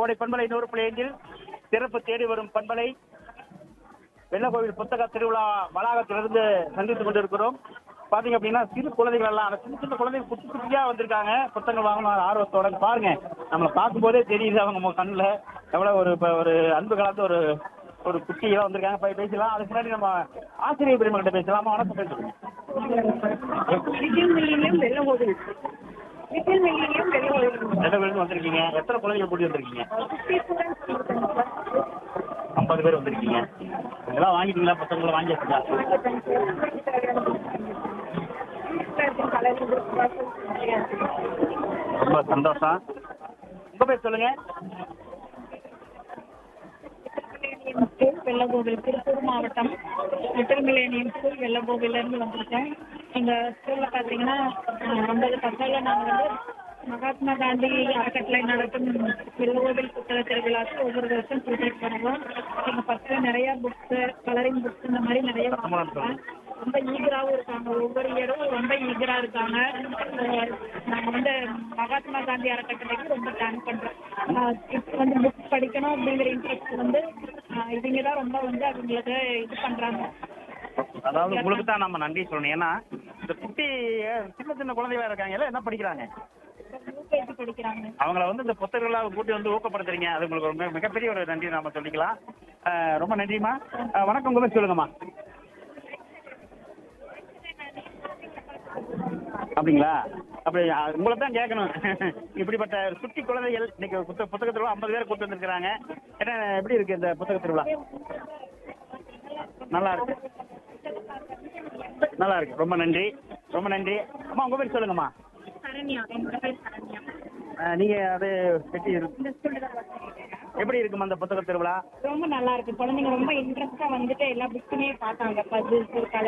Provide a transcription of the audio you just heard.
கோடை பண்பலை நூறு புள்ளி ஐந்தில் சிறப்பு தேடி வரும் பண்பலை வெள்ளக்கோவில் புத்தக திருவிழா வளாகத்திலிருந்து சந்தித்துக் கொண்டிருக்கிறோம் பாத்தீங்க அப்படின்னா சிறு குழந்தைகள் எல்லாம் அந்த சின்ன சின்ன குழந்தைகள் குட்டி குட்டியா வந்திருக்காங்க புத்தகங்கள் வாங்கணும் ஆர்வத்தோட பாருங்க நம்மளை பார்க்கும்போதே தெரியுது அவங்க மு- கண்ணுல எவ்வளவு ஒரு இப்ப ஒரு அன்பு கலந்து ஒரு ஒரு குட்டியெல்லாம் வந்திருக்காங்க போய் பேசலாம் அதுக்கு முன்னாடி நம்ம ஆசிரியர் பெருமகிட்ட பேசலாமா வணக்கம் பேசுறோம் விஜய் மில்லியம் வெள்ள கோவில் விஜய் மில்லியம் வெள்ள கோவில் எந்த பேருந்து வந்திருக்கீங்க எத்தனை குழந்தைகள் கூட்டி வந்திருக்கீங்க ஃபிஃப்டி ஸ்டூடெண்ட்ஸ் ஐம்பது பேர் வந்திருக்கீங்க இதெல்லாம் வாங்கிட்டீங்களா புத்தகங்களை வாங்கியாச்சுங்களா ரொம்ப சந்தோஷம் உங்க பேர் சொல்லுங்க ஸ்கூல் வெள்ளகோவில் திருப்பூர் மாவட்டம் லிட்டில் மில்லேனியம் ஸ்கூல் வெள்ளகோவில்ல இருந்து வந்திருக்கேன் எங்க ஸ்கூல்ல பாத்தீங்கன்னா அஹ், ஐம்பது பசங்க நாங்க வந்து மகாத்மா காந்தி அறக்கட்டளை நடத்தும் வெள்ளகோவில் புத்தக திருவிழாக்கு ஒவ்வொரு வருஷம் ப்ரிப்பேர் பண்ணுவோம் எங்க பசங்க நிறைய புக்ஸ் கலரிங் புக்ஸ் இந்த மாதிரி நிறைய வாங்குவாங்க ரொம்ப ஈகராவும் இருக்காங்க ஒவ்வொரு இயரும் ரொம்ப ஈகரா இருக்காங்க அஹ் நாங்க வந்து மகாத்மா காந்தி அறக்கட்டளைக்கு ரொம்ப தேங்க் பண்றோம் அஹ் இப்போ வந்து புக்ஸ் படிக்கணும் அப்படிங்கிற இன்ட்ரெஸ்ட் வந்து அஹ் இவங்க தான் ரொம்ப வந்து அவங்களுக்கு இது பண்றாங்க அதாவது உங்களுக்கு தான் நம்ம நன்றி சொல்லணும் ஏன்னா இந்த குட்டி சின்ன சின்ன குழந்தைகளா இருக்காங்கல்ல என்ன படிக்கிறாங்க யூகேஜி படிக்கிறாங்க அவங்கள வந்து இந்த புத்தகங்களா கூட்டி வந்து ஊக்கப்படுத்துறீங்க அது உங்களுக்கு ஒரு மிக- மிகப்பெரிய ஒரு நன்றி நாம சொல்லிக்கலாம் அஹ் ரொம்ப நன்றிம்மா அஹ் வணக்கம் உங்க பேர் சொல்லுங்கம்மா அப்படிங்களா அப்படி அஹ், உங்களை தான் கேட்கணும் இப்படிப்பட்ட சுட்டி குழந்தைகள் இன்னைக்கு புத்த புத்தக திருவிழா ஐம்பது பேர் கூட்டு வந்திருக்கிறாங்க என்ன எப்படி இருக்கு இந்த புத்தக திருவிழா நல்லா இருக்கு நல்லா இருக்கு ரொம்ப நன்றி ரொம்ப நன்றி அம்மா உங்க பேர் சொல்லுங்கம்மா சரண்யா என்னோட பேர் சரண்யா அஹ், நீங்க அது எப்படி இருக்கு இந்த ஸ்கூல்ல தான் work பண்ணிட்டு இருக்கேன். எப்படி இருக்குமா அந்த புத்தக திருவிழா ரொம்ப நல்லா இருக்கு குழந்தைங்க ரொம்ப இன்ட்ரெஸ்டா வந்துட்டு எல்லா புக்குமே பார்த்தாங்க பசில்ஸ்